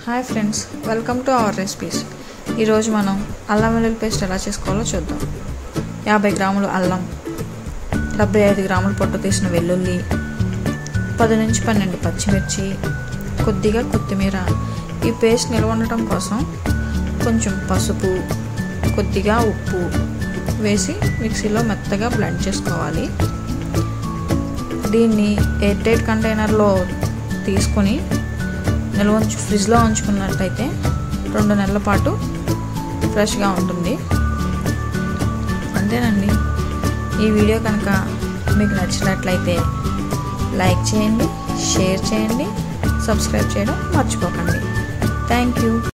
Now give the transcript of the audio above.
hi friends welcome to our recipes ఈరోజు మనం అల్లం వెల్లుల్లి పేస్ట్ ఎలా చేసుకోవాలో చూద్దాం యాభై గ్రాములు అల్లం డెబ్బై ఐదు గ్రాములు పొట్టు తీసిన వెల్లుల్లి పది నుంచి పన్నెండు పచ్చిమిర్చి కొద్దిగా కొత్తిమీర ఈ పేస్ట్ నిల్వ ఉండటం కోసం కొంచెం పసుపు కొద్దిగా ఉప్పు వేసి మిక్సీలో మెత్తగా బ్లెండ్ చేసుకోవాలి దీన్ని ఎయిర్ టైట్ కంటైనర్లో తీసుకొని నిల్వ ఉంచు ఫ్రిడ్జ్లో ఉంచుకున్నట్టయితే రెండు నెలల పాటు ఫ్రెష్గా ఉంటుంది అంతేనండి ఈ వీడియో కనుక మీకు నచ్చినట్లయితే లైక్ చేయండి షేర్ చేయండి సబ్స్క్రైబ్ చేయడం మర్చిపోకండి థ్యాంక్ యూ